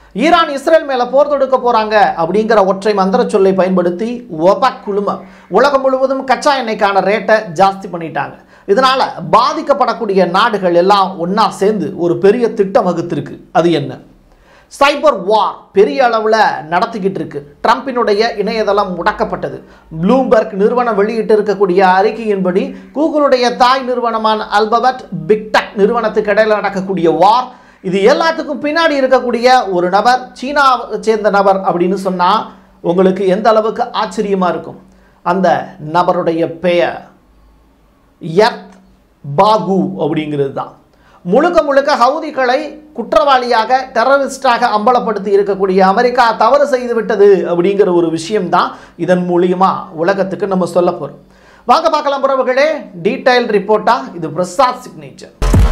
Iran Israel மேல போர் தொடுக்க போறாங்க அப்படிங்கிற ஒற்றை மந்திர சொல்லை பயன்படுத்தி ஒபக் குழுமம் உலகம் முழுவதும் கச்சா எண்ணெய்க்கான ரேட்டை ஜாஸ்தி பண்ணிட்டாங்க இதனால பாதிக்கப்படக்கூடிய நாடுகள் எல்லாம் ஒண்ணா சேர்ந்து ஒரு பெரிய திட்டம் வகுத்திருக்கு அது என்ன சைபர் வார் பெரிய அளவில் நடத்திக்கிட்டு இருக்கு ட்ரம்பினுடைய இணையதளம் முடக்கப்பட்டது ப்ளூம்பர்க் நிறுவனம் வெளியிட்டு இருக்கக்கூடிய அறிக்கையின்படி கூகுளுடைய தாய் நிறுவனமான அல்பபட் பிக்டெக் நிறுவனத்துக்கு இடையில நடக்கக்கூடிய வார் இது எல்லாத்துக்கும் பின்னாடி இருக்கக்கூடிய ஒரு நபர் சீனாவை சேர்ந்த நபர் அப்படின்னு சொன்னா உங்களுக்கு எந்த அளவுக்கு ஆச்சரியமா இருக்கும் அந்த நபருடைய பெயர் எர்த் பாகு அப்படிங்கிறது தான் முழுக்க முழுக்க ஹவுதிகளை குற்றவாளியாக டெரரிஸ்டாக அம்பலப்படுத்தி இருக்கக்கூடிய அமெரிக்கா தவறு செய்து விட்டது அப்படிங்கிற ஒரு விஷயம்தான் இதன் மூலியமா உலகத்துக்கு நம்ம சொல்ல போறோம் வாங்க பார்க்கலாம் உறவுகளே டீடைல் ரிப்போர்ட்டா இது பிரசாத் சிக்னேச்சர்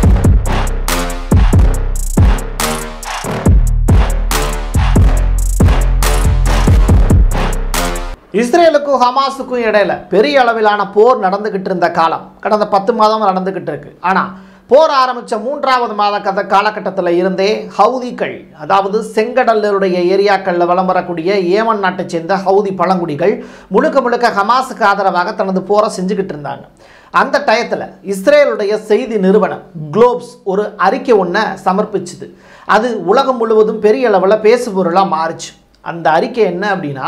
இஸ்ரேலுக்கும் ஹமாஸுக்கும் இடையில பெரிய அளவிலான போர் நடந்துகிட்டு இருந்த காலம் கடந்த பத்து மாதம் நடந்துகிட்டு இருக்கு ஆனால் போர் ஆரம்பித்த மூன்றாவது மாத கத காலகட்டத்தில் இருந்தே ஹவுதிகள் அதாவது செங்கடலுடைய ஏரியாக்களில் வலம் வரக்கூடிய ஏமன் நாட்டை சேர்ந்த ஹவுதி பழங்குடிகள் முழுக்க முழுக்க ஹமாஸுக்கு ஆதரவாக தனது போரை செஞ்சுக்கிட்டு இருந்தாங்க அந்த டயத்தில் இஸ்ரேலுடைய செய்தி நிறுவனம் குளோப்ஸ் ஒரு அறிக்கை ஒன்றை சமர்ப்பிச்சுது அது உலகம் முழுவதும் பெரிய அளவில் பேசுபொருளாக மாறுச்சு அந்த அறிக்கை என்ன அப்படின்னா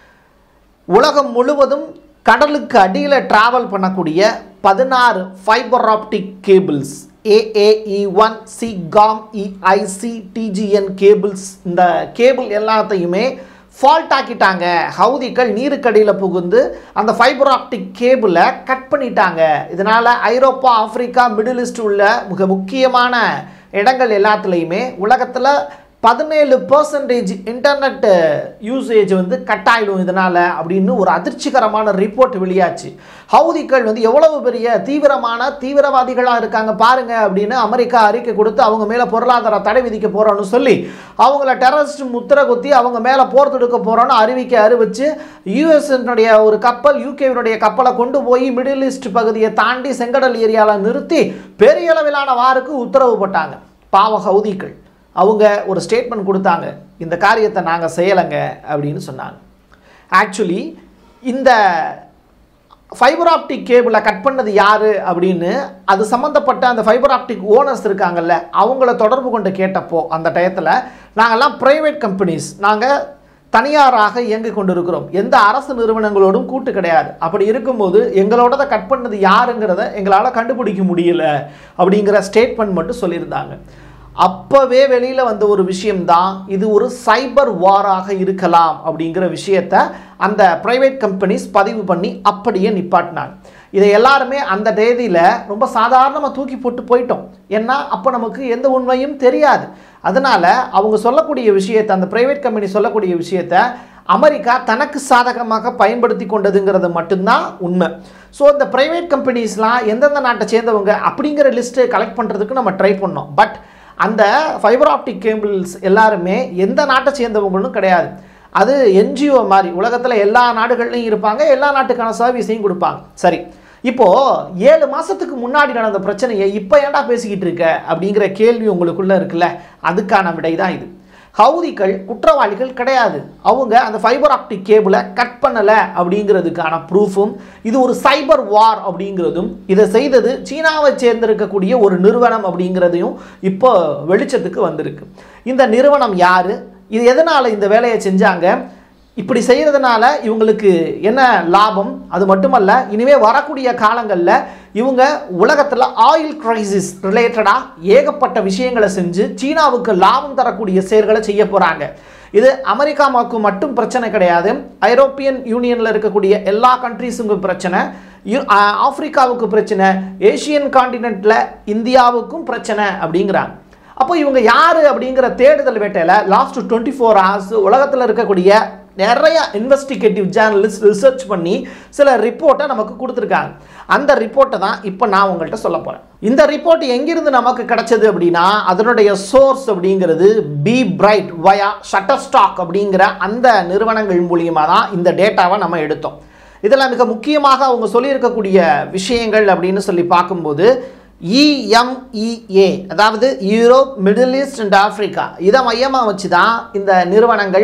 உலகம் முழுவதும் கடலுக்கு அடியில் டிராவல் பண்ணக்கூடிய பதினாறு fibre optic cables AAE one Seacom EIC TGN cables இந்த கேபிள் எல்லாத்தையுமே ஃபால்ட் ஆக்கிட்டாங்க ஹவுதிகள் நீருக்கடியில் புகுந்து அந்த ஃபைபர் ஆப்டிக் கேபிளை கட் பண்ணிட்டாங்க இதனால் ஐரோப்பா ஆப்பிரிக்கா மிடில் ஈஸ்ட் உள்ள மிக முக்கியமான இடங்கள் எல்லாத்துலேயுமே உலகத்தில் பதினேழு பர்சன்டேஜ் இன்டர்நெட் யூசேஜ் வந்து கட் ஆகிடும் இதனால் அப்படின்னு ஒரு அதிர்ச்சிகரமான ரிப்போர்ட் வெளியாச்சு ஹவுதிகள் வந்து எவ்வளவு பெரிய தீவிரமான தீவிரவாதிகளாக இருக்காங்க பாருங்க அப்படின்னு அமெரிக்கா அறிக்கை கொடுத்து அவங்க மேலே பொருளாதார தடை விதிக்க போகிறோன்னு சொல்லி அவங்கள டெரரிஸ்ட் முத்திர குத்தி அவங்க மேலே போர் தொடுக்க போகிறோன்னு அறிவிக்க அறிவிச்சு யூஎஸ்னுடைய ஒரு கப்பல் யூகேவினுடைய கப்பலை கொண்டு போய் மிடில் ஈஸ்ட் பகுதியை தாண்டி செங்கடல் ஏரியாவில் நிறுத்தி பெரிய அளவிலான வாருக்கு உத்தரவு போட்டாங்க பாவ ஹவுதிகள் அவங்க ஒரு ஸ்டேட்மெண்ட் கொடுத்தாங்க இந்த காரியத்தை நாங்கள் செய்யலைங்க அப்படின்னு சொன்னாங்க ஆக்சுவலி இந்த ஃபைபர் ஆப்டிக் கேபிளை கட் பண்ணது யார் அப்படின்னு அது சம்மந்தப்பட்ட அந்த ஃபைபர் ஆப்டிக் ஓனர்ஸ் இருக்காங்கல்ல அவங்கள தொடர்பு கொண்டு கேட்டப்போ அந்த டயத்தில் நாங்கள்லாம் ப்ரைவேட் கம்பெனிஸ் நாங்கள் தனியாராக இயங்கிக் கொண்டிருக்கிறோம் எந்த அரசு நிறுவனங்களோடும் கூட்டு கிடையாது அப்படி இருக்கும்போது எங்களோடத கட் பண்ணது யாருங்கிறத எங்களால் கண்டுபிடிக்க முடியல அப்படிங்கிற ஸ்டேட்மெண்ட் மட்டும் சொல்லியிருந்தாங்க அப்போவே வெளியில் வந்த ஒரு விஷயம்தான் இது ஒரு சைபர் வாராக இருக்கலாம் அப்படிங்கிற விஷயத்த அந்த ப்ரைவேட் கம்பெனிஸ் பதிவு பண்ணி அப்படியே நிப்பாட்டினாங்க இதை எல்லாருமே அந்த தேதியில் ரொம்ப சாதாரணமாக தூக்கி போட்டு போயிட்டோம் ஏன்னா அப்போ நமக்கு எந்த உண்மையும் தெரியாது அதனால் அவங்க சொல்லக்கூடிய விஷயத்தை அந்த ப்ரைவேட் கம்பெனி சொல்லக்கூடிய விஷயத்த அமெரிக்கா தனக்கு சாதகமாக பயன்படுத்தி கொண்டதுங்கிறது மட்டும்தான் உண்மை ஸோ இந்த ப்ரைவேட் கம்பெனிஸ்லாம் எந்தெந்த நாட்டை சேர்ந்தவங்க அப்படிங்கிற லிஸ்ட்டு கலெக்ட் பண்ணுறதுக்கு நம்ம ட்ரை பண்ணோம் பட் அந்த ஃபைபர் ஆப்டிக் கேபிள்ஸ் எல்லாருமே எந்த நாட்டை சேர்ந்தவங்களும் கிடையாது அது என்ஜிஓ மாதிரி உலகத்தில் எல்லா நாடுகள்லையும் இருப்பாங்க எல்லா நாட்டுக்கான சர்வீஸையும் கொடுப்பாங்க சரி இப்போது ஏழு மாதத்துக்கு முன்னாடி நடந்த பிரச்சனையை இப்போ ஏன்டா பேசிக்கிட்டு இருக்க அப்படிங்கிற கேள்வி உங்களுக்குள்ளே இருக்குல்ல அதுக்கான விடை தான் இது ஹவுதிகள் குற்றவாளிகள் கிடையாது அவங்க அந்த ஃபைபர் ஆப்டிக் கேபிளை கட் பண்ணலை அப்படிங்கிறதுக்கான ப்ரூஃபும் இது ஒரு சைபர் வார் அப்படிங்கிறதும் இதை செய்தது சீனாவை சேர்ந்திருக்கக்கூடிய ஒரு நிறுவனம் அப்படிங்கிறதையும் இப்போ வெளிச்சத்துக்கு வந்திருக்கு இந்த நிறுவனம் யார் இது எதனால் இந்த வேலையை செஞ்சாங்க இப்படி செய்கிறதுனால இவங்களுக்கு என்ன லாபம் அது மட்டுமல்ல இனிமேல் வரக்கூடிய காலங்களில் இவங்க உலகத்தில் ஆயில் கிரைசிஸ் ரிலேட்டடாக ஏகப்பட்ட விஷயங்களை செஞ்சு சீனாவுக்கு லாபம் தரக்கூடிய செயல்களை செய்ய போகிறாங்க இது அமெரிக்காவுக்கு மட்டும் பிரச்சனை கிடையாது ஐரோப்பியன் யூனியனில் இருக்கக்கூடிய எல்லா கண்ட்ரீஸுக்கும் பிரச்சனை யு- ஆ, ஆப்பிரிக்காவுக்கு பிரச்சனை ஏஷியன் காண்டினென்ட்டில் இந்தியாவுக்கும் பிரச்சனை அப்படிங்கிறாங்க அப்போ இவங்க யார் அப்படிங்கிற தேடுதல் வேட்டையில் லாஸ்ட் டுவெண்ட்டி ஃபோர் ஹவர்ஸ் உலகத்தில் இருக்கக்கூடிய நிறைய இன்வெஸ்டிகேட்டிவ் ஜேர்னலிஸ்ட் ரிசர்ச் பண்ணி சில ரிப்போர்ட்டை நமக்கு கொடுத்துருக்காங்க அந்த ரிப்போர்ட்டை தான் இப்போ நான் உங்கள்கிட்ட சொல்ல போகிறேன் இந்த ரிப்போர்ட் எங்கிருந்து நமக்கு கிடைச்சது அப்படின்னா அதனுடைய சோர்ஸ் அப்படிங்கிறது B bright via Shutterstock அப்படிங்கிற அந்த நிறுவனங்கள் மூலியமாக தான் இந்த டேட்டாவை நம்ம எடுத்தோம் இதில் மிக முக்கியமாக அவங்க சொல்லியிருக்கக்கூடிய விஷயங்கள் அப்படின்னு சொல்லி பார்க்கும்போது இஎம்இஏ அதாவது Europe Middle East and Africa இதை மையமாக வச்சு தான் இந்த நிறுவனங்கள்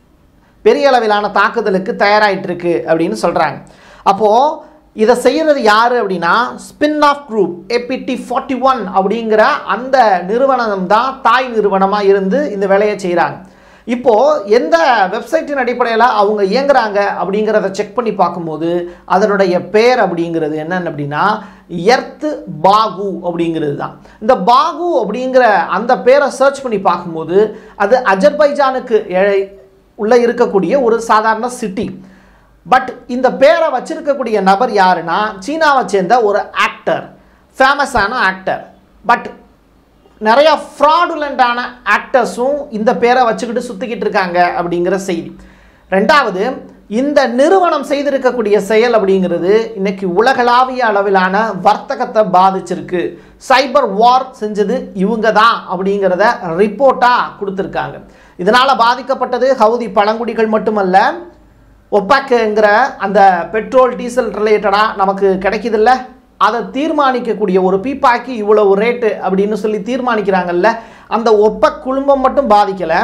பெரிய அளவிலான தாக்குதலுக்கு தயாராகிட்டு இருக்கு அப்படின்னு சொல்கிறாங்க அப்போது இதை செய்கிறது யார் அப்படின்னா spin off group ABT forty one அப்படிங்கிற அந்த நிறுவனம் தான் தாய் நிறுவனமாக இருந்து இந்த வேலையை செய்கிறாங்க இப்போது எந்த வெப்சைட்டின் அடிப்படையில் அவங்க இயங்குறாங்க அப்படிங்கிறத செக் பண்ணி பார்க்கும்போது அதனுடைய பெயர் அப்படிங்கிறது என்னென்னு அப்படின்னா எர்த்து பாகு அப்படிங்கிறது தான் இந்த பாகு அப்படிங்கிற அந்த பேரை சர்ச் பண்ணி பார்க்கும்போது அது அஜர்பைஜானுக்கு எ- உள்ள இருக்கக்கூடிய ஒரு சாதாரண சிட்டி பட் இந்த பேரை வச்சிருக்கக்கூடிய நபர் யாருன்னா சீனாவை சேர்ந்த ஒரு ஆக்டர் ஃபேமஸான ஆக்டர் பட் நிறையா ஃப்ராடுலண்டான ஆக்டர்ஸும் இந்த பேரை வச்சுக்கிட்டு சுற்றிக்கிட்டு இருக்காங்க அப்படிங்கிற செய்தி ரெண்டாவது இந்த நிறுவனம் செய்திருக்கக்கூடிய செயல் அப்படிங்கிறது இன்னைக்கு உலகளாவிய அளவிலான வர்த்தகத்தை பாதிச்சிருக்கு சைபர் வார் செஞ்சது இவங்க தான் அப்படிங்கிறத ரிப்போர்ட்டாக கொடுத்துருக்காங்க இதனால் பாதிக்கப்பட்டது ஹவுதி பழங்குடிகள் மட்டுமல்ல ஒப்பாக்குங்கிற அந்த பெட்ரோல் டீசல் ரிலேட்டடாக நமக்கு கிடைக்குதுல்ல அதை தீர்மானிக்கக்கூடிய ஒரு பீப்பாக்கி இவ்வளவு ரேட்டு அப்படின்னு சொல்லி தீர்மானிக்கிறாங்கல்ல அந்த ஒப்பக் குழுமம் மட்டும் பாதிக்கலை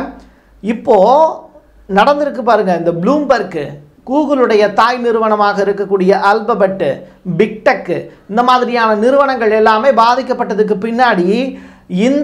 இப்போது நடந்திருக்கு பாருங்க இந்த ப்ளூம்பர்க்கு கூகுளுடைய தாய் நிறுவனமாக இருக்கக்கூடிய அல்பபெட்டு பிக்டெக்கு இந்த மாதிரியான நிறுவனங்கள் எல்லாமே பாதிக்கப்பட்டதுக்கு பின்னாடி இந்த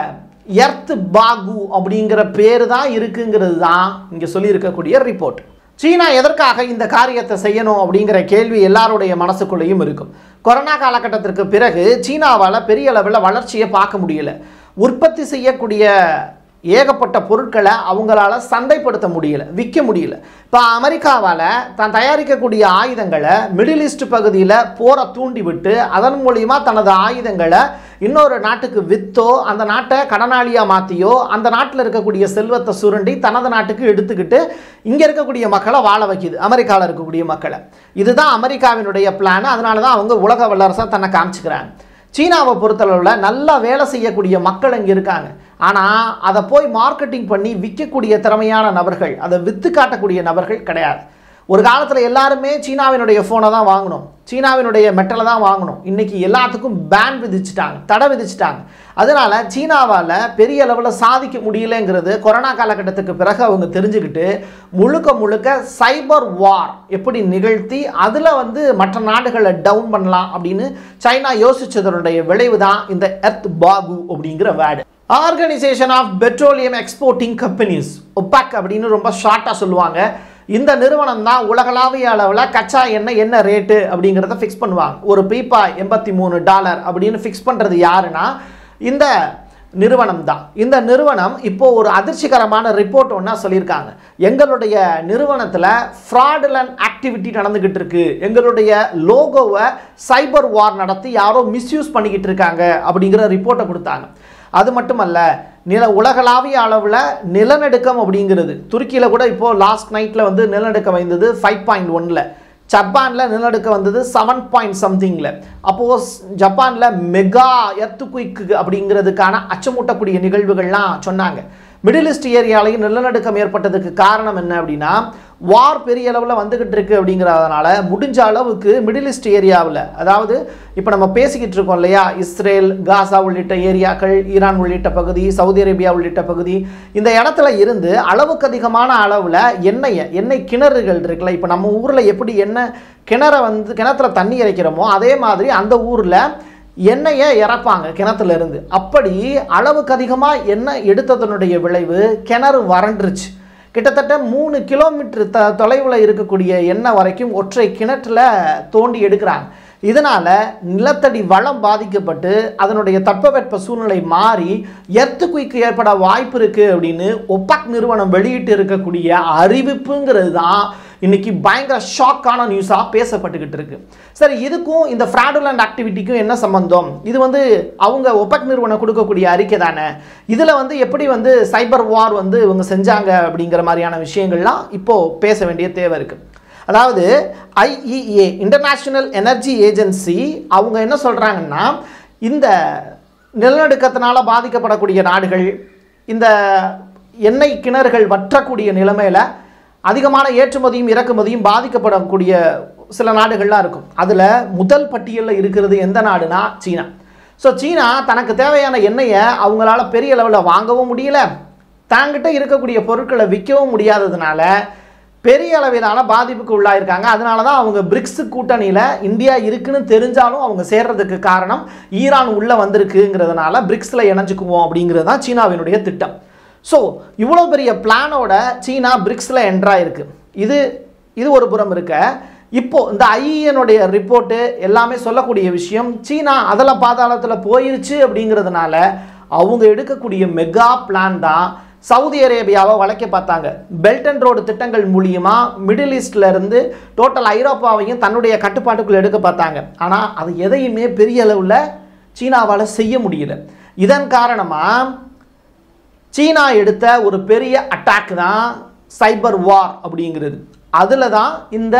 எர்த் பாகு அப்படிங்கிற பேர் தான் இருக்குங்கிறது தான் இங்கே சொல்லியிருக்கக்கூடிய ரிப்போர்ட் சீனா எதற்காக இந்த காரியத்தை செய்யணும் அப்படிங்கிற கேள்வி எல்லாருடைய மனசுக்குள்ளேயும் இருக்கும் கொரோனா காலகட்டத்திற்கு பிறகு சீனாவால் பெரிய அளவில் வளர்ச்சியை பார்க்க முடியல உற்பத்தி செய்யக்கூடிய ஏகப்பட்ட பொருட்களை அவங்களால சந்தைப்படுத்த முடியல விற்க முடியல இப்போ அமெரிக்காவால் தான் தயாரிக்கக்கூடிய ஆயுதங்களை மிடில் ஈஸ்ட் பகுதியில் போரை தூண்டி விட்டு அதன் மூலியமா தனது ஆயுதங்களை இன்னொரு நாட்டுக்கு விற்றோ அந்த நாட்டை கடனாளியாக மாற்றியோ அந்த நாட்டில் இருக்கக்கூடிய செல்வத்தை சுரண்டி தனது நாட்டுக்கு எடுத்துக்கிட்டு இங்கே இருக்கக்கூடிய மக்களை வாழ வைக்குது அமெரிக்காவில் இருக்கக்கூடிய மக்களை இதுதான் அமெரிக்காவினுடைய பிளான் அதனால தான் அவங்க உலக வல்லரசாக தன்னை காமிச்சுக்கிறாங்க சீனாவை பொறுத்தளவில் நல்லா வேலை செய்யக்கூடிய மக்கள் இங்கே இருக்காங்க ஆனால் அதை போய் மார்க்கெட்டிங் பண்ணி விற்கக்கூடிய திறமையான நபர்கள் அதை விற்று காட்டக்கூடிய நபர்கள் கிடையாது ஒரு காலத்தில் எல்லாருமே சீனாவினுடைய ஃபோனை தான் வாங்கணும் சீனாவினுடைய மெட்டலை தான் வாங்கணும் இன்றைக்கி எல்லாத்துக்கும் பேன் விதிச்சிட்டாங்க தடை விதிச்சிட்டாங்க அதனால் சீனாவால் பெரிய அளவில் சாதிக்க முடியலங்கிறது கொரோனா காலகட்டத்துக்கு பிறகு அவங்க தெரிஞ்சுக்கிட்டு முழுக்க முழுக்க சைபர் வார் எப்படி நிகழ்த்தி அதில் வந்து மற்ற நாடுகளை டவுன் பண்ணலாம் அப்படின்னு சைனா யோசிச்சதனுடைய விளைவு தான் இந்த எர்த் பாகு அப்படிங்கிற word organisation of petroleum exporting companies OPEC அப்படின்னு ரொம்ப ஷார்ட்டாக சொல்லுவாங்க இந்த நிறுவனம் தான் உலகளாவிய அளவில் கச்சா எண்ணெய் என்ன ரேட்டு அப்படிங்கிறத ஃபிக்ஸ் பண்ணுவாங்க ஒரு பீப்பா எண்பத்தி மூணு டாலர் அப்படின்னு ஃபிக்ஸ் பண்ணுறது யாருன்னா இந்த நிறுவனம் தான் இந்த நிறுவனம் இப்போ ஒரு அதிர்ச்சிகரமான ரிப்போர்ட் ஒன்றா சொல்லியிருக்காங்க எங்களுடைய நிறுவனத்தில் ஃப்ராடுலன் ஆக்டிவிட்டி நடந்துக்கிட்டு இருக்கு எங்களுடைய லோகோவை சைபர் வார் நடத்தி யாரோ மிஸ்யூஸ் பண்ணிக்கிட்டு இருக்காங்க அப்படிங்கிற ரிப்போர்ட்டை கொடுத்தாங்க அது மட்டுமல்ல நில உலகளாவிய அளவில் நிலநடுக்கம் அப்படிங்கிறது துருக்கியில் கூட இப்போது லாஸ்ட் நைட்டில் வந்து நிலநடுக்கம் வந்தது ஃபைவ் பாயிண்ட் ஒனில் ஜப்பானில் நிலநடுக்கம் வந்தது செவன் பாயிண்ட் சம்திங்கில் அப்போது ஜப்பானில் மெகா எர்த்துக்குயிக்கு அப்படிங்கிறதுக்கான அச்சமூட்டக்கூடிய நிகழ்வுகள்லாம் சொன்னாங்க மிடில் ஈஸ்ட் ஏரியாலையும் நிலநடுக்கம் ஏற்பட்டதுக்கு காரணம் என்ன அப்படின்னா வார் பெரிய அளவில் வந்துக்கிட்டு இருக்கு அப்படிங்கிறதுனால முடிஞ்ச அளவுக்கு மிடில் ஈஸ்ட் ஏரியாவில் அதாவது இப்போ நம்ம பேசிக்கிட்டு இருக்கோம் இல்லையா இஸ்ரேல் காசா உள்ளிட்ட ஏரியாக்கள் ஈரான் உள்ளிட்ட பகுதி சவுதி அரேபியா உள்ளிட்ட பகுதி இந்த இடத்துல இருந்து அளவுக்கு அதிகமான அளவில் எண்ணெயை எண்ணெய் கிணறுகள் இருக்குல்ல இப்போ நம்ம ஊரில் எப்படி எண்ணெய் கிணற வந்து கிணத்துல தண்ணி இறைக்கிறோமோ அதே மாதிரி அந்த ஊரில் எண்ணெயை இறப்பாங்க கிணத்துல இருந்து அப்படி அளவுக்கு அதிகமாக எண்ணெய் எடுத்ததனுடைய விளைவு கிணறு வறண்டுருச்சு கிட்டத்தட்ட மூணு கிலோமீட்டர் த தொலைவில் இருக்கக்கூடிய எண்ணெய் வரைக்கும் ஒற்றை கிணற்றுல தோண்டி எடுக்கிறாங்க இதனால் நிலத்தடி வளம் பாதிக்கப்பட்டு அதனுடைய தட்பவெட்ப சூழ்நிலை மாறி எர்த்துக்குய்க்கு ஏற்பட வாய்ப்பு இருக்குது அப்படின்னு ஒப்பாக் நிறுவனம் வெளியிட்டு இருக்கக்கூடிய அறிவிப்புங்கிறது தான் இன்னைக்கு பயங்கர ஷாக்கான நியூஸாக பேசப்பட்டுக்கிட்டு இருக்கு சரி இதுக்கும் இந்த ஃப்ராடுலண்ட் ஆக்டிவிட்டிக்கும் என்ன சம்பந்தம் இது வந்து அவங்க ஒப்பக் நிறுவனம் கொடுக்கக்கூடிய அறிக்கை தானே இதில் வந்து எப்படி வந்து சைபர் வார் வந்து இவங்க செஞ்சாங்க அப்படிங்கிற மாதிரியான விஷயங்கள்லாம் இப்போது பேச வேண்டிய தேவை இருக்குது அதாவது ஐஇஏ இன்டர்நேஷ்னல் எனர்ஜி ஏஜென்சி அவங்க என்ன சொல்கிறாங்கன்னா இந்த நிலநடுக்கத்தினால பாதிக்கப்படக்கூடிய நாடுகள் இந்த எண்ணெய் கிணறுகள் வற்றக்கூடிய நிலைமையில் அதிகமான ஏற்றுமதியும் இறக்குமதியும் பாதிக்கப்படக்கூடிய சில நாடுகள்லாம் இருக்கும் அதில் முதல் பட்டியலில் இருக்கிறது எந்த நாடுனா சீனா ஸோ சீனா தனக்கு தேவையான எண்ணெயை அவங்களால பெரிய லெவலில் வாங்கவும் முடியல தாங்கிட்ட இருக்கக்கூடிய பொருட்களை விற்கவும் முடியாததுனால பெரிய அளவிலான பாதிப்புக்கு உள்ளாயிருக்காங்க அதனால தான் அவங்க பிரிக்ஸ் கூட்டணியில் இந்தியா இருக்குன்னு தெரிஞ்சாலும் அவங்க சேர்றதுக்கு காரணம் ஈரான் உள்ளே வந்திருக்குங்கிறதுனால பிரிக்ஸில் இணைஞ்சுக்குவோம் அப்படிங்கிறது தான் சீனாவினுடைய திட்டம் ஸோ இவ்வளோ பெரிய பிளானோட சீனா பிரிக்ஸில் என்ட்ராயிருக்கு இது இது ஒரு புறம் இருக்க இப்போ இந்த ஐஇஎனுடைய ரிப்போர்ட்டு எல்லாமே சொல்லக்கூடிய விஷயம் சீனா அதில் பாதாளத்தில் போயிருச்சு அப்படிங்கிறதுனால அவங்க எடுக்கக்கூடிய மெகா பிளான் தான் சவுதி அரேபியாவை வளைக்க பார்த்தாங்க பெல்ட் அண்ட் ரோடு திட்டங்கள் மூலியமா மிடில் ஈஸ்ட்ல இருந்து டோட்டல் ஐரோப்பாவையும் தன்னுடைய கட்டுப்பாட்டுக்குள் எடுக்க பார்த்தாங்க ஆனால் அது எதையுமே பெரிய அளவில் சீனாவால் செய்ய முடியல இதன் காரணமாக சீனா எடுத்த ஒரு பெரிய அட்டாக் தான் சைபர் வார் அப்படிங்கிறது அதில் தான் இந்த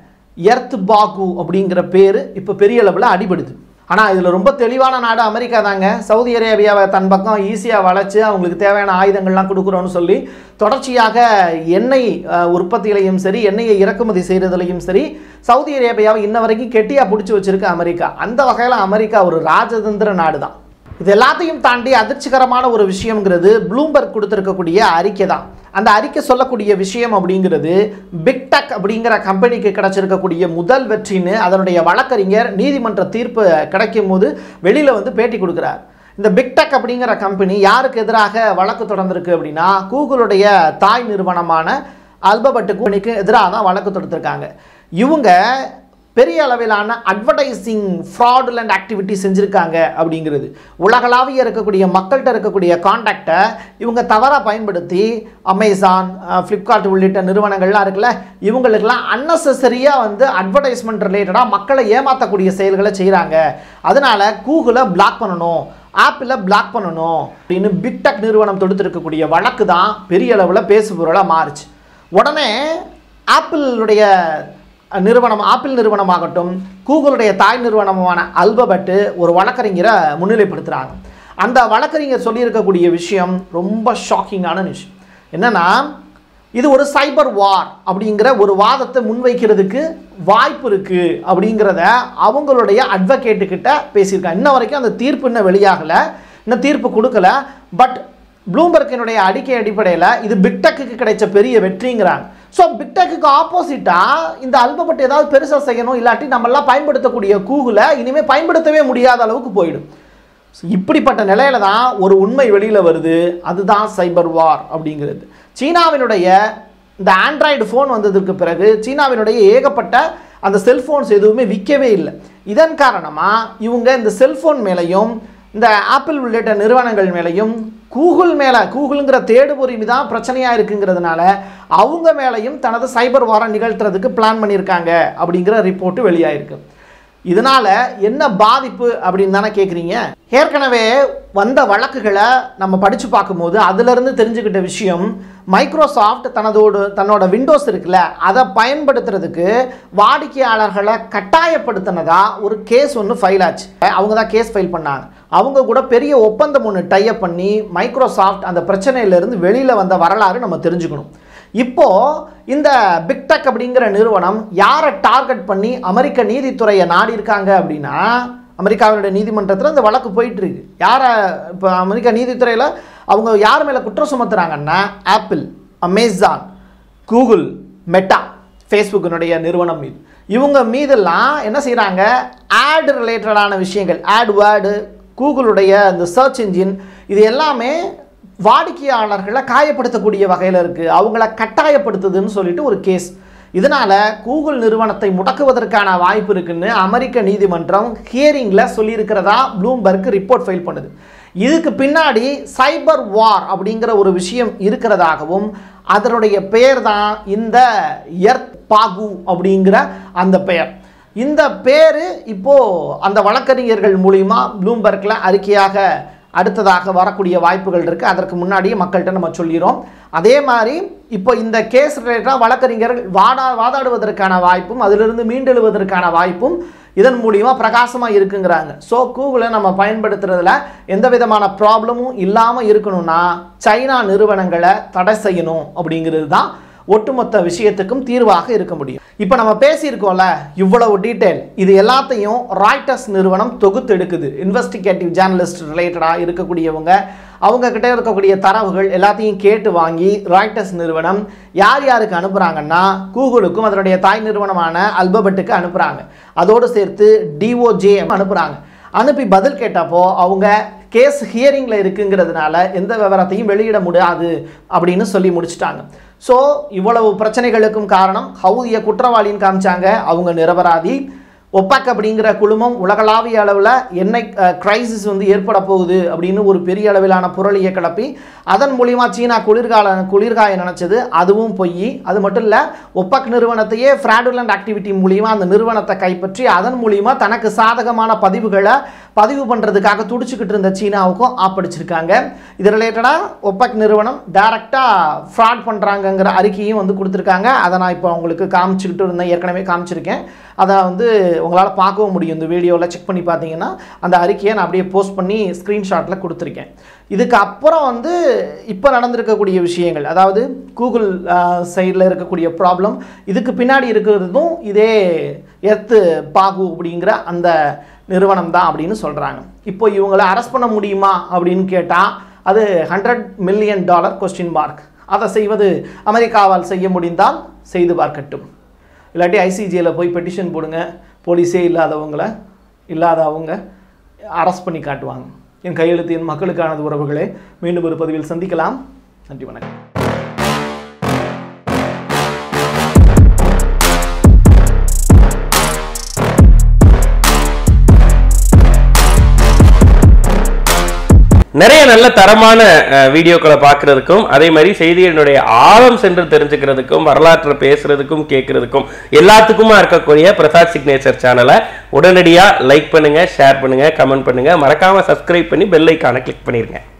எர்த் பாகு அப்படிங்கிற பேர் இப்போ பெரிய அளவில் அடிபடுது ஆனால் இதில் ரொம்ப தெளிவான நாடு அமெரிக்கா தாங்க சவுதி அரேபியாவை தன் பக்கம் ஈஸியாக வளைச்சு அவங்களுக்கு தேவையான ஆயுதங்கள்லாம் கொடுக்குறோன்னு சொல்லி தொடர்ச்சியாக எண்ணெய் அஹ், உற்பத்தியிலையும் சரி எண்ணெயை இறக்குமதி செய்கிறதுலையும் சரி சவுதி அரேபியாவை இன்ன வரைக்கும் கெட்டியாக பிடிச்சி வச்சிருக்கு அமெரிக்கா அந்த வகையில் அமெரிக்கா ஒரு ராஜதந்திர நாடு தான் இது எல்லாத்தையும் தாண்டி அதிர்ச்சிகரமான ஒரு விஷயம்ங்கிறது ப்ளூம்பர்க் கொடுத்துருக்கக்கூடிய அறிக்கை தான் அந்த அறிக்கை சொல்லக்கூடிய விஷயம் அப்படிங்கிறது பிக்டெக் அப்படிங்கிற கம்பெனிக்கு கிடைச்சிருக்கக்கூடிய முதல் வெற்றின்னு அதனுடைய வழக்கறிஞர் நீதிமன்ற தீர்ப்பு கிடைக்கும் போது வெளியில் வந்து பேட்டி கொடுக்குறார் இந்த பிக்டெக் அப்படிங்கிற கம்பெனி யாருக்கு எதிராக வழக்கு தொடர்ந்திருக்கு அப்படின்னா கூகுளுடைய தாய் நிறுவனமான அல்பபட் கம்பெனிக்கு எதிராக தான் வழக்கு தொடுத்திருக்காங்க இவங்க பெரிய அளவிலான அட்வர்டைசிங் ஃப்ராடுலண்ட் ஆக்டிவிட்டி செஞ்சுருக்காங்க அப்படிங்கிறது உலகளாவிய இருக்கக்கூடிய மக்கள்கிட்ட இருக்கக்கூடிய காண்டாக்டை இவங்க தவறாக பயன்படுத்தி அமேசான் ஃப்ளிப்கார்ட் உள்ளிட்ட நிறுவனங்கள்லாம் இருக்குல்ல இவங்களுக்கெல்லாம் அன்னெசரியாக வந்து அட்வர்டைஸ்மெண்ட் ரிலேட்டடாக மக்களை ஏமாற்றக்கூடிய செயல்களை செய்கிறாங்க அதனால கூகுளை பிளாக் பண்ணணும் ஆப்பிளை பிளாக் பண்ணணும் அப்படின்னு பிக்டெக் நிறுவனம் தொடுத்திருக்கக்கூடிய வழக்கு தான் பெரிய அளவில் பேசுபொருளாக மாறுச்சு உடனே ஆப்பிளுடைய நிறுவனம் ஆப்பிள் நிறுவனமாகட்டும் கூகுளுடைய தாய் நிறுவனமான அல்பபெட்டு ஒரு வழக்கறிஞரை முன்னிலைப்படுத்துகிறாங்க அந்த வழக்கறிஞர் சொல்லியிருக்கக்கூடிய விஷயம் ரொம்ப ஷாக்கிங்கான விஷயம் என்னன்னா இது ஒரு சைபர் வார் அப்படிங்கிற ஒரு வாதத்தை முன்வைக்கிறதுக்கு வாய்ப்பு இருக்குது அப்படிங்கிறத அவங்களுடைய advocate கிட்ட பேசியிருக்காங்க இன்ன வரைக்கும் அந்த தீர்ப்பு இன்னும் வெளியாகலை இன்னும் தீர்ப்பு கொடுக்கல பட் ப்ளூம்பர்க்கினுடைய அறிக்கை அடிப்படையில் இது பிக்டெக்கு கிடைச்ச பெரிய வெற்றிங்கிறாங்க ஸோ பிக்டெக்கு ஆப்போசிட்டாக இந்த அல்பபட் ஏதாவது பெருசாக செய்யணும் இல்லாட்டி நம்மெல்லாம் பயன்படுத்தக்கூடிய கூகுளை இனிமேல் பயன்படுத்தவே முடியாத அளவுக்கு போயிடும் So, இப்படிப்பட்ட நிலையில தான் ஒரு உண்மை வெளியில் வருது அதுதான் சைபர் வார் அப்படிங்கிறது சீனாவினுடைய இந்த ஆண்ட்ராய்டு ஃபோன் வந்ததுக்கு பிறகு சீனாவினுடைய ஏகப்பட்ட அந்த செல்ஃபோன்ஸ் எதுவுமே விற்கவே இல்லை இதன் காரணமாக இவங்க இந்த செல்ஃபோன் மேலேயும் இந்த ஆப்பிள் உள்ளிட்ட நிறுவனங்கள் மேலேயும் கூகுள் மேலே கூகுளுங்கிற தேடுபொறி தான் பிரச்சனையாக இருக்குங்கிறதுனால அவங்க மேலேயும் தனது சைபர் வாரம் நிகழ்த்துறதுக்கு பிளான் பண்ணியிருக்காங்க அப்படிங்கிற ரிப்போர்ட்டு வெளியாயிருக்கு இதனால என்ன பாதிப்பு அப்படின்னு தானே கேட்குறீங்க ஏற்கனவே வந்த வழக்குகளை நம்ம படித்து பார்க்கும்போது அதிலிருந்து தெரிஞ்சுக்கிட்ட விஷயம் மைக்ரோசாஃப்ட் தனதோடு தன்னோட விண்டோஸ் இருக்குல்ல அதை பயன்படுத்துறதுக்கு வாடிக்கையாளர்களை கட்டாயப்படுத்தினதா ஒரு கேஸ் ஒன்று ஃபைல் ஆச்சு அவங்க தான் கேஸ் ஃபைல் பண்ணாங்க அவங்க கூட பெரிய ஒப்பந்தம் ஒன்று டைப் பண்ணி மைக்ரோசாஃப்ட் அந்த பிரச்சனையிலிருந்து வெளியில் வந்த வரலாறு நம்ம தெரிஞ்சுக்கணும் இப்போ இந்த பிக்டெக் அப்படிங்கிற நிறுவனம் யாரை டார்கெட் பண்ணி அமெரிக்க நீதித்துறையை நாடி இருக்காங்க அப்படின்னா அமெரிக்காவினுடைய நீதிமன்றத்தில் இந்த வழக்கு போயிட்டு இருக்கு யாரை இப்போ அமெரிக்க நீதித்துறையில் அவங்க யார் மேலே குற்றம் சுமத்துறாங்கன்னா ஆப்பிள் அமேசான் கூகுள் மெட்டா ஃபேஸ்புக்கினுடைய நிறுவனம் மீது இவங்க மீதெல்லாம் என்ன செய்கிறாங்க ஆட் ரிலேட்டடான விஷயங்கள் ஆட் வேர்டு கூகுளுடைய இந்த சர்ச் இன்ஜின் இது எல்லாமே வாடிக்கையாளர்களை காயப்படுத்தக்கூடிய வகையில் இருக்குது அவங்கள கட்டாயப்படுத்துதுன்னு சொல்லிட்டு ஒரு கேஸ் இதனால் கூகுள் நிறுவனத்தை முடக்குவதற்கான வாய்ப்பு இருக்குன்னு அமெரிக்க நீதிமன்றம் ஹியரிங்கில் சொல்லியிருக்கிறதா ப்ளூம்பர்க் ரிப்போர்ட் ஃபைல் பண்ணுது இதுக்கு பின்னாடி சைபர் வார் அப்படிங்கிற ஒரு விஷயம் இருக்கிறதாகவும் அதனுடைய பெயர் தான் இந்த எர்த் பாகு அப்படிங்கிற அந்த பெயர் இந்த பேர் இப்போ அந்த வழக்கறிஞர்கள் மூலிமா ப்ளூம்பர்க்கில் அறிக்கையாக அடுத்ததாக வரக்கூடிய வாய்ப்புகள் இருக்குது அதற்கு முன்னாடியே மக்கள்கிட்ட நம்ம சொல்லிடுறோம் அதே மாதிரி இப்போ இந்த கேஸ் ரிலேட்டடாக வழக்கறிஞர்கள் வாடா வாதாடுவதற்கான வாய்ப்பும் அதிலிருந்து மீண்டெழுவதற்கான வாய்ப்பும் இதன் மூலிமா பிரகாசமாக இருக்குங்கிறாங்க ஸோ கூகுளை நம்ம பயன்படுத்துறதுல எந்த விதமான ப்ராப்ளமும் இல்லாமல் இருக்கணும்னா சைனா நிறுவனங்களை தடை செய்யணும் அப்படிங்கிறது தான் ஒட்டுமொத்த விஷயத்துக்கும் தீர்வாக இருக்க முடியும் இப்போ நம்ம பேசியிருக்கோம்ல இவ்வளவு டீட்டெயில் இது எல்லாத்தையும் ராய்டர்ஸ் நிறுவனம் தொகுத்து எடுக்குது இன்வெஸ்டிகேட்டிவ் ஜேர்னலிஸ்ட் ரிலேட்டடாக இருக்கக்கூடியவங்க அவங்க கிட்ட இருக்கக்கூடிய தரவுகள் எல்லாத்தையும் கேட்டு வாங்கி ராய்டர்ஸ் நிறுவனம் யார் யாருக்கு அனுப்புகிறாங்கன்னா கூகுளுக்கும் அதனுடைய தாய் நிறுவனமான அல்பபெட்டுக்கு அனுப்புகிறாங்க அதோடு சேர்த்து டிஓஜே அனுப்புகிறாங்க அனுப்பி பதில் கேட்டப்போ அவங்க கேஸ் ஹியரிங்கில் இருக்குங்கிறதுனால எந்த விவரத்தையும் வெளியிட முடியாது அப்படின்னு சொல்லி முடிச்சிட்டாங்க ஸோ இவ்வளவு பிரச்சனைகளுக்கும் காரணம் ஹவுதிய குற்றவாளின்னு காமிச்சாங்க அவங்க நிரபராதி ஒப்பாக் அப்படிங்கிற குழுமம் உலகளாவிய அளவில் எண்ணெய் கிரைசிஸ் வந்து ஏற்பட போகுது அப்படின்னு ஒரு பெரிய அளவிலான புரளியை கிளப்பி அதன் மூலிமா சீனா குளிர்கால குளிர்காய நினச்சது அதுவும் பொய் அது மட்டும் இல்லை ஒப்பாக் நிறுவனத்தையே ஃப்ராடுலண்ட் ஆக்டிவிட்டி மூலிமா அந்த நிறுவனத்தை கைப்பற்றி அதன் மூலிமா தனக்கு சாதகமான பதிவுகளை பதிவு பண்ணுறதுக்காக துடிச்சுக்கிட்டு இருந்த சீனாவுக்கும் ஆப்படிச்சிருக்காங்க இது ரிலேட்டடாக ஒப்பக் நிறுவனம் டைரெக்டாக ஃப்ராட் பண்ணுறாங்கங்கிற அறிக்கையும் வந்து கொடுத்துருக்காங்க அதை நான் இப்போ உங்களுக்கு காமிச்சுக்கிட்டு இருந்தேன் ஏற்கனவே காமிச்சிருக்கேன் அதை வந்து உங்களால் பார்க்கவும் முடியும் இந்த வீடியோவில் செக் பண்ணி பார்த்தீங்கன்னா அந்த அறிக்கையை நான் அப்படியே போஸ்ட் பண்ணி ஸ்க்ரீன்ஷாட்டில் கொடுத்துருக்கேன் இதுக்கு அப்புறம் வந்து இப்போ நடந்திருக்கக்கூடிய விஷயங்கள் அதாவது கூகுள் சைடில் இருக்கக்கூடிய ப்ராப்ளம் இதுக்கு பின்னாடி இருக்கிறதும் இதே எர்த்து பாகு அப்படிங்கிற அந்த நிறுவனம் தான் அப்படின்னு சொல்கிறாங்க இப்போ இவங்களை அரெஸ்ட் பண்ண முடியுமா அப்படின்னு கேட்டால் அது hundred million dollar question mark அதை செய்வது அமெரிக்காவால் செய்ய முடிந்தால் செய்து பார்க்கட்டும் இல்லாட்டி ஐசிஜியில் போய் பெட்டிஷன் போடுங்க போலீஸே இல்லாதவங்கள இல்லாத அவங்க அரெஸ்ட் பண்ணி காட்டுவாங்க என் கையெழுத்து என் மக்களுக்கானது உறவுகளே மீண்டும் ஒரு பதிவில் சந்திக்கலாம் நன்றி வணக்கம் நிறைய நல்ல தரமான அஹ், வீடியோக்களை பார்க்கறதுக்கும் அதே மாதிரி செய்திகளினுடைய ஆழம் சென்று தெரிஞ்சுக்கிறதுக்கும் வரலாற்றை பேசுறதுக்கும் கேட்கறதுக்கும் எல்லாத்துக்குமா இருக்கக்கூடிய பிரசாத் சிக்னேச்சர் சேனலை உடனடியாக லைக் பண்ணுங்க ஷேர் பண்ணுங்க கமெண்ட் பண்ணுங்க மறக்காம சப்ஸ்கிரைப் பண்ணி பெல் ஐக்கானை கிளிக் பண்ணிருங்க